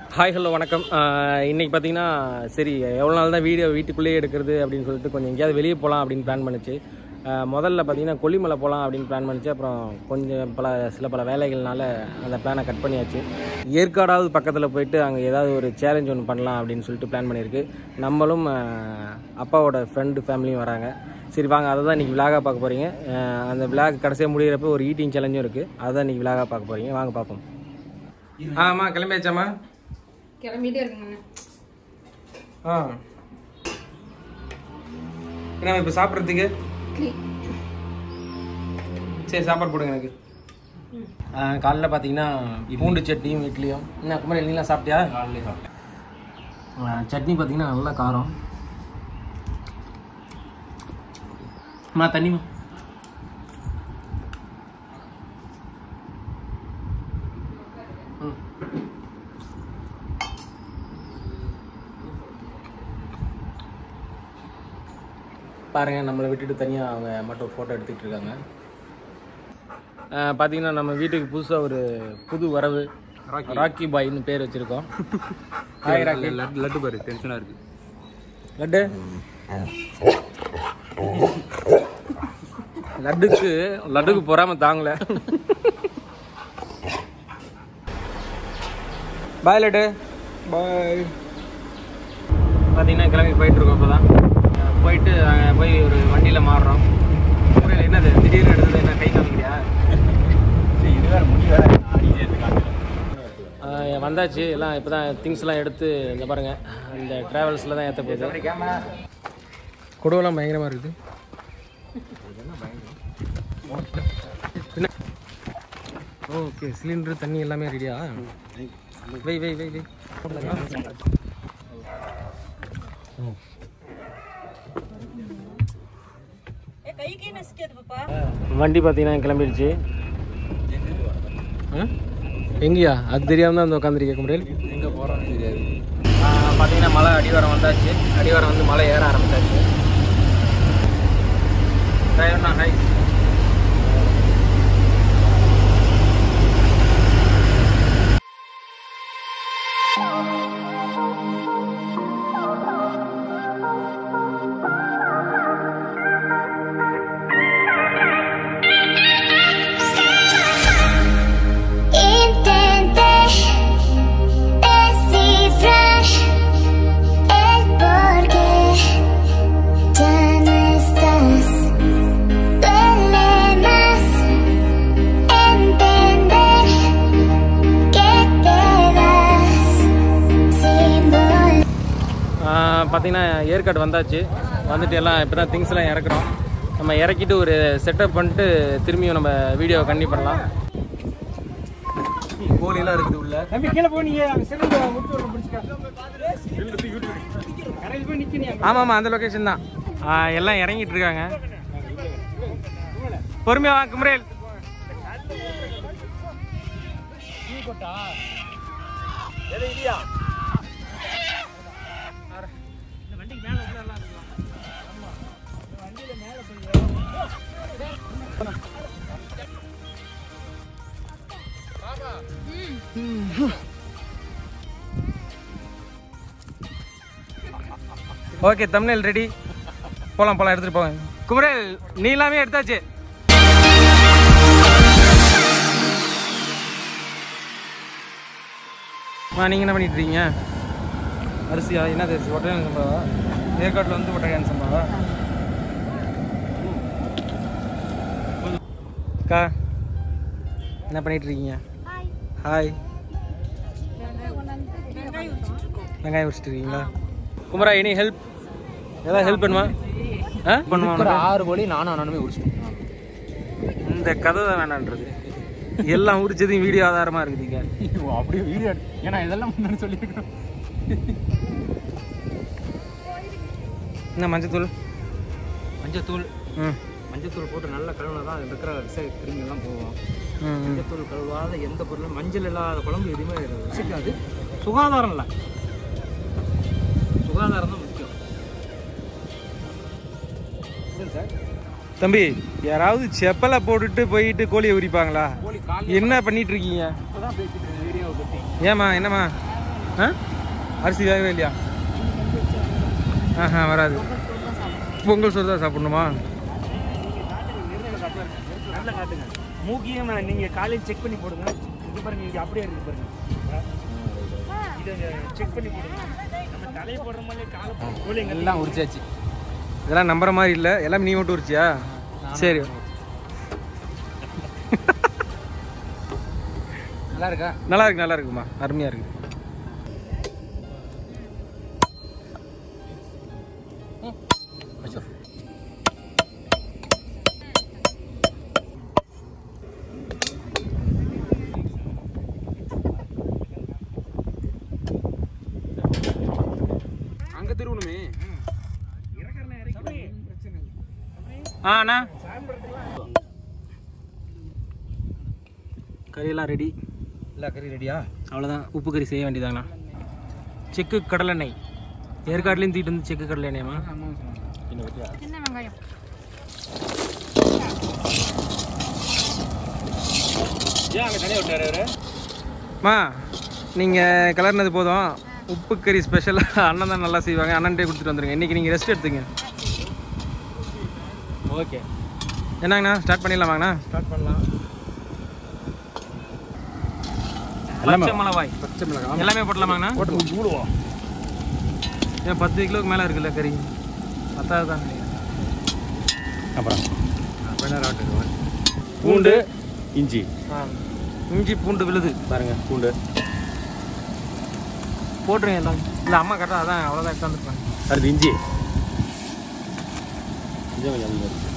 Hi hello வணக்கம் ஆஹ் இன்னைக்கு பார்த்தீங்கன்னா சரி எவ்வளோ நாள் தான் வீடியோ வீட்டுக்குள்ளேயே எடுக்கிறது அப்படின்னு சொல்லிட்டு கொஞ்சம் எங்கேயாவது வெளியே போகலாம் அப்படின்னு பிளான் பண்ணுச்சு ஆஹ் முதல்ல பார்த்தீங்கன்னா கொல்லிமலை போகலாம் அப்படின்னு பிளான் பண்ணுச்சு அப்புறம் கொஞ்சம் பல சில பல வேலைகள்னால அந்த பிளானை கட் பண்ணியாச்சு ஏற்காடாவது பக்கத்தில் போயிட்டு அங்கே ஏதாவது ஒரு சேலஞ்ச் ஒன்று பண்ணலாம் அப்படின்னு சொல்லிட்டு பிளான் பண்ணியிருக்கு நம்மளும் ஆஹ் அப்பாவோட ஃப்ரெண்டு ஃபேமிலியும் வராங்க சரி வாங்க அதை தான் இன்றைக்கி விலாகாக பார்க்க போகிறீங்க அந்த விலாக் கடைசியாக முடிகிறப்ப ஒரு ஈட்டிங் சேலஞ்சும் இருக்குது அதை தான் இன்றைக்கி விலாகாக பார்க்க போகிறீங்க வாங்க பார்ப்போம் ஆமாம் கிளம்பியாச்சாம்மா கிளம்பிட்டே இருக்குங்க ஆ என்ன இப்போ சாப்பிட்றதுக்கு சரி சாப்பாடு போடுங்க எனக்கு ஆ, காலைல பார்த்தீங்கன்னா பூண்டு சட்னியும் இட்லியும் என்ன குமரி நீலாம் சாப்பிட்டியா ஆ, சட்னி பார்த்தீங்கன்னா நல்லா காரம் அம்மா தண்ணிமா ம் பாருங்க நம்மளை விட்டுட்டு தனியாக அவங்க மட்டும் ஃபோட்டோ எடுத்துக்கிட்டு இருக்காங்க பார்த்தீங்கன்னா நம்ம வீட்டுக்கு புதுசாக ஒரு புது வரவு ராக்கி பாய்னு பேர் வச்சுருக்கோம் ஹாய் ராக்கி லட்டு லட்டு பாரு டென்ஷனாக இருக்கு லட்டு லட்டுக்கு லட்டுக்கு பொறாம தாங்கல பாய் லட்டு பாய் பார்த்தீங்கன்னா கிளம்பி போயிட்டு இருக்கோம் இப்போ தான் போயிட்டு அங்கே போய் ஒரு வண்டியில் மாறுறோம் முறையில் என்னது திடீர்னு எடுத்தது என்ன கை காமிக்கிறியா இது வேற முடி வேற ஆஹ் வந்தாச்சு எல்லாம் இப்போ தான் திங்ஸ்லாம் எடுத்து இந்த பாருங்க இந்த ட்ராவல்ஸில் தான் ஏற்ற போகுது குடவெல்லாம் பயங்கரமாக இருக்குது ஓகே சிலிண்டர் தண்ணி எல்லாமே ரெடியா வை வை வை வை வண்டி பார்த்தீங்கன்னா கிளம்பிடுச்சு ஆ? எங்கேயா அது தெரியாம தான் வந்து உட்காந்துருக்க முடியல எங்கே போகிறோன்னு தெரியாது பார்த்தீங்கன்னா மலை அடிவாரம் வந்தாச்சு அடிவாரம் வந்து மலை ஏற ஆரம்பிச்சாச்சு டிரைவர்ண்ணா hi Intenté descifrar el porqué ya no estás. Duele más entender que te vas sin volver. பார்த்தீங்கன்னா ஏற்காடு வந்தாச்சு வந்துட்டு எல்லாம் இப்போ தான் திங்ஸ்லாம் இறக்குறோம் நம்ம இறக்கிட்டு ஒரு செட்டப் பண்ணிட்டு திரும்பியும் நம்ம வீடியோ கண்டி பண்ணலாம் கோழிலாம் இருக்குது உள்ள ஆமாம் ஆமாம் அந்த லொக்கேஷன் தான் ஆ, எல்லாம் இறங்கிட்டு இருக்காங்க பொறுமையா வா குமரேல் ஓகே தமிழ் ரெடி போலாம் போலாம் எடுத்துட்டு போங்க குமரேல் நீ எல்லாமே எடுத்தாச்சு ஆ நீங்கள் என்ன பண்ணிட்டு இருக்கீங்க அரிசியா என்ன அரிசி ஒட்டகம் சம்பாவா ஏற்காட்டில் வந்து ஒட்டகம் சம்பாவா அக்கா என்ன பண்ணிட்டு இருக்கீங்க ஹாய் வெங்காயம் உரிச்சிட்டு இருக்கீங்களா குமரா எனி ஹெல்ப் ஏதாவது ஹெல்ப் பண்ணுமா ஆ பண்ணுமா உனக்கு? ஆறு கோழி நானும் அண்ணனுமே உடிச்சிட்டோம் இந்த கதை தான் வேணான்றது எல்லாம் உரிச்சதையும் வீடியோ ஆதாரமாக இருக்குதுங்க அப்படியே வீடியோ ஏன்னா இதெல்லாம் முன்னாடி சொல்லியிருக்கோம் என்ன மஞ்சத்தூள் மஞ்சத்தூள் ம் மஞ்சத்தூள் போட்டு நல்லா கழுவுனா தான் அதில் இருக்கிற விசை கிருமி எல்லாம் போகும் ம் ம். மஞ்சத்தூள் கழுவாத எந்த பொருளும் மஞ்சள் இல்லாத குழம்பு எதுவுமே ருசிக்காது சுகாதாரம் இல்லை சுகாதாரம் தான் முக்கியம் புரியுது சார் தம்பி யாராவது செப்பலை போட்டுட்டு போயிட்டு கோழியை உரிப்பாங்களா கோழி கால் என்ன பண்ணிட்டு இருக்கீங்க இப்போ தான் பேசிட்டு இருக்கேன் வீடியோவை பற்றி ஏமா என்னம்மா ஆ அரிசி வேகவே இல்லையா ஆஹா வராது பொங்கல் சோறு தான் சாப்பிடணுமா நல்லா காட்டுங்க மூக்கியும் நான் நீங்க காலையில் செக் பண்ணி போடுங்க இது பாருங்க இது அப்படியே இருக்கு பாருங்க இதை செக் பண்ணி போடுங்க நம்ம தலையை போடுற மாதிரி காலை போடுங்க எல்லாம் உரிச்சாச்சு இதெல்லாம் நம்புற மாதிரி இல்லை எல்லாம் நீ மட்டும் உரிச்சியா சரி நல்லா இருக்கா நல்லா இருக்கு நல்லா இருக்குமா அருமையாக இருக்கு அங்கே திருவணுமே ஆ அண்ணா கறியெல்லாம் ரெடி எல்லா கறி ரெடியா அவ்வளோதான் உப்பு கறி செய்ய வேண்டியதாங்கண்ணா செக்கு கடலெண்ணெய் ஏற்காடுலேயும் தூக்கிட்டு வந்து செக்கு கடலை எண்ணெயமா சின்ன வெங்காயம் ஏன் அங்கே தனியாக விட்டாரு அவரு மா நீங்கள் கலர்னது போதும் உப்பு கறி ஸ்பெஷலாக அண்ணன் தான் நல்லா செய்வாங்க அண்ணன்ட்டே கொடுத்துட்டு வந்துருங்க இன்றைக்கி நீங்கள் ரெஸ்ட் எடுத்துங்க ஓகே என்னங்கண்ணா ஸ்டார்ட் பண்ணிடலாமாங்கண்ணா ஸ்டார்ட் பண்ணலாம் பச்சை மிளகாய் பச்சை மிளகாய் எல்லாமே போட்டலாமாங்கண்ணா போட்டு மூடுவோம் ஏன் பத்து கிலோவுக்கு மேலே இருக்குல்ல கறி பத்தாவது தான் அப்புறம் கொஞ்ச நேரம் பூண்டு இஞ்சி ஆ இஞ்சி பூண்டு விழுது பாருங்க பூண்டு போட்டுருங்க எல்லாம் இல்லை அம்மா கரெக்டாக அதான் அவ்வளோதான் எடுத்தாந்துருப்பாங்க அடுத்து இஞ்சி இஞ்சி கொஞ்சம் அதிகம் இருக்கு.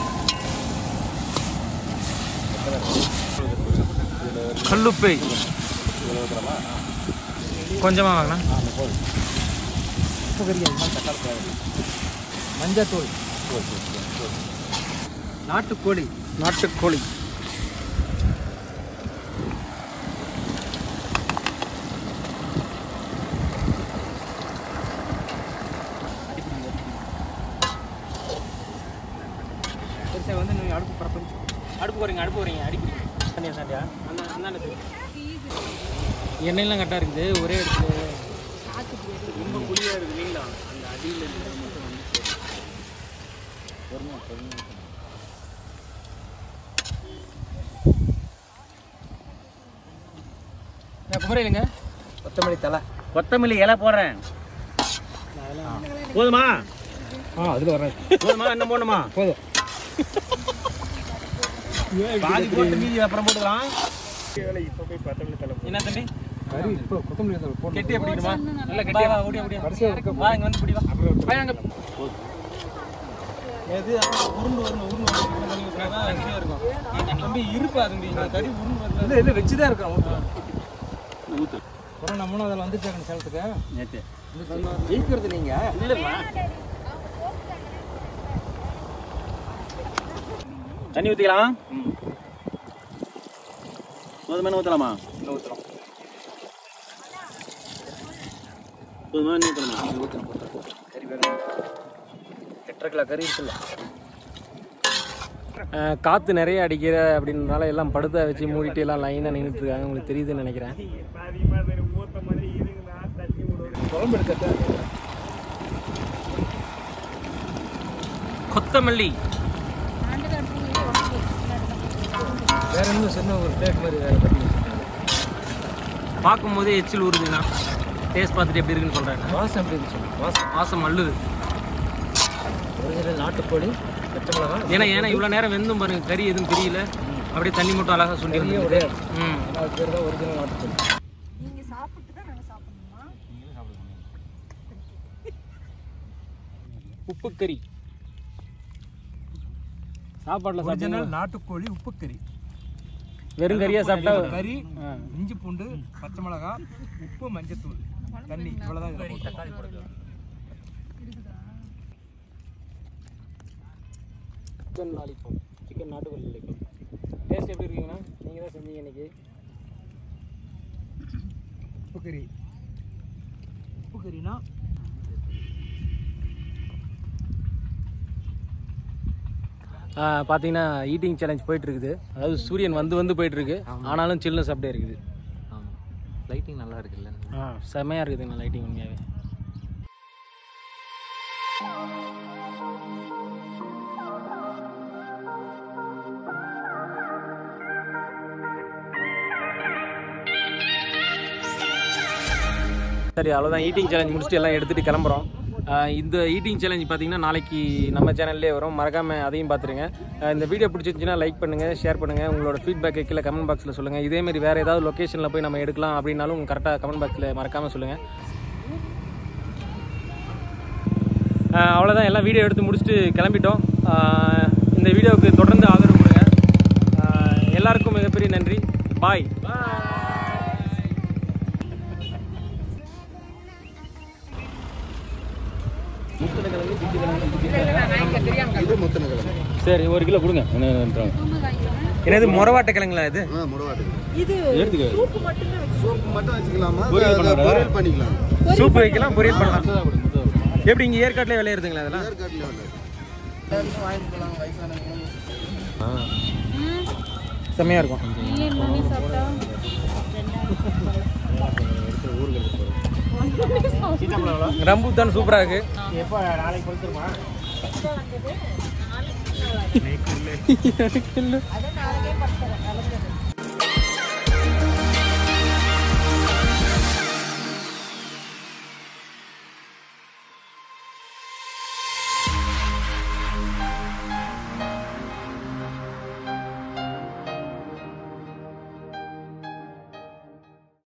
கல்லுப்பை இவ்வளோ ஊற்றுறோமா கொஞ்சமாக வாங்கண்ணா ஆ அந்த போதும் உப்பு கறி அது மாதிரி தக்காளி தேவை மஞ்சத்தூள் போதும் போதும் போதும் நாட்டுக்கோழி நாட்டுக்கோழி பெருசாக வந்து நீ அடுப்பு பரப்பு அடுப்பு போறீங்க அடுப்பு போறீங்க அடிக்கிறீங்க தனியாக சாண்டியா அந்த அந்தாண்டது எண்ணெயெல்லாம் கரெக்டாக இருக்குது ஒரே இடத்துல ரொம்ப குழியாக இருக்குது இல்லைங்களா அந்த அடியில் இருக்கிறது மட்டும் வந்து பொறுமை பொறுமை குமரையிலுங்க கொத்தமல்லி தலை கொத்தமல்லி இலை போடுறேன் போதுமா ஆ அதில் வரேன் போதுமா என்ன போடணுமா போதும் பாதி போட்டு மீதி அப்புறம் போட்டுக்கலாம் இப்போ போய் கொத்தமல்லி தலை என்ன தம்பி கறி இப்போ கொத்தமல்லி தலை போட்டு கெட்டியா பிடிக்கணுமா நல்ல கெட்டியா வா ஓடியா ஓடியா வா இங்க வந்து பிடி வா வா அங்க எது ஆமா, உருண்டு வரணும் உருண்டு வரணும் இப்படி பண்ணி விட்டுறா தான் ஈஸியா இருக்கும் தம்பி இருப்பா தம்பி இந்த கறி உருண்டு வரல இல்லை இல்லை வச்சு தான் இருக்கோம் ஊற்று கொரோனா மூணாவதுல வந்துட்டாங்க சேலத்துக்கு நேற்று ஜெயிக்கிறது நீங்கள் இல்லைம்மா தண்ணி ஊற்றிக்கலாம் போதுமான ஊற்றலாமா இன்னும் ஊத்துறோம் போதுமா என்ன ஊற்றலாமா ஊத்துறோம் கறி வேணும் எட்டரை கிலோ கறி இருக்குல்ல காற்று நிறைய அடிக்கிற அப்படின்றனால எல்லாம் படுத்த வச்சு மூடிட்டு எல்லாம் லைனாக நின்றுட்டு இருக்காங்க உங்களுக்கு தெரியுதுன்னு நினைக்கிறேன் குழம்பு எடுக்கட்ட கொத்தமல்லி வேற என்ன சின்ன ஒரு பிளேட் மாதிரி வேற பண்ணி பார்க்கும்போதே எச்சில் ஊறுதுண்ணா டேஸ்ட் பார்த்துட்டு எப்படி இருக்குன்னு சொல்கிறேன் வாசம் எப்படி இருந்துச்சு வாசம் வாசம் அள்ளுது ஒரிஜினல் நாட்டுக்கோழி பச்சை மிளகாய் ஏன்னா ஏன்னா இவ்வளோ நேரம் வெந்தும் பாருங்க கறி எதுவும் தெரியல அப்படியே தண்ணி மட்டும் அழகாக சுண்டி பெரிய வந்து ஒரே ம் அது பேர் தான் ஒரிஜினல் நாட்டுக்கோழி நீங்க சாப்பிட்டு தான் நாங்க சாப்பிடணுமா உப்பு கறி சாப்பாட்டில் ஒரிஜினல் சாப்பிட்டீங்கன்னா நாட்டுக்கோழி உப்பு கறி வெறும் கறியாக சாப்பிட்டா கறி ஆ. இஞ்சி பூண்டு பச்சை மிளகாய் உப்பு மஞ்சத்தூள் தண்ணி இவ்வளோதான் தக்காளி போடுறது சிக்கன் லாலிபாப் சிக்கன் நாட்டுக்கோழி லாலிபாப் டேஸ்ட் எப்படி இருக்குங்கண்ணா நீங்கள் தான் செஞ்சீங்க இன்னைக்கு உப்பு கறி உப்பு கறினா பார்த்தீங்கன்னா ஈட்டிங் சேலஞ்ச் போயிட்டு இருக்குது அதாவது சூரியன் வந்து வந்து போயிட்டு இருக்கு ஆனாலும் சில்னஸ் அப்படியே இருக்குது ஆமாம் லைட்டிங் நல்லா நல்லா இருக்குல்ல ஆ செம்மையாக இருக்குதுங்க லைட்டிங் உண்மையாகவே சரி அவ்வளோதான் ஈட்டிங் சேலஞ்ச் முடிச்சுட்டு எல்லாம் எடுத்துகிட்டு கிளம்புறோம் ஆஹ் இந்த ஈட்டிங் சேலஞ்ச் பார்த்தீங்கன்னா நாளைக்கு நம்ம சேனல்லே வரும் மறக்காமல் அதையும் பார்த்துருங்க ஆஹ் இந்த வீடியோ பிடிச்சிருந்துச்சுன்னா லைக் பண்ணுங்கள் ஷேர் பண்ணுங்கள் உங்களோட ஃபீட்பேக்கை கீழே கமெண்ட் பாக்ஸில் சொல்லுங்கள் இதேமாரி வேறு ஏதாவது லொக்கேஷனில் போய் நம்ம எடுக்கலாம் அப்படின்னாலும் கரெக்டாக கமெண்ட் பாக்ஸில் மறக்காமல் சொல்லுங்கள் ஆஹ் அவ்வளோதான் எல்லாம் வீடியோ எடுத்து முடிச்சுட்டு கிளம்பிட்டோம் ஆஹ் இந்த வீடியோவுக்கு தொடர்ந்து ஆதரவு கொடுங்க ஆஹ் எல்லாருக்கும் மிகப்பெரிய நன்றி பாய் இது முத்தன கிழங்கு சரி ஒரு கிலோ கொடுங்க என்னது முறவாட்ட கிழங்குங்களா இது ஆ முடவாட்டு இது எடுத்துக்க சூப்பு மட்டுமே வச்சு சூப் மட்டும் வச்சுக்கலாமா பொரியல் அதை பண்ணக்கூடாதா? பொரியல் பண்ணிக்கலாம் சூப் வைக்கலாம் பொரியல் பண்ணலாம் எப்படி இங்கே ஏற்காட்டிலே விளையிறதுங்களா அதெல்லாம் ஏற்காட்டில் வந்து வாங்கிக்கலாம் வயசானவங்க செம்மையாக இருக்கும் பிரியாணி பண்ணி சாப்பிட்டா ரம்பூத்தான் சூப்பராக இருக்கு எப்போ நாளைக்கு கொடுத்துருமா அதான் நாளைக்கே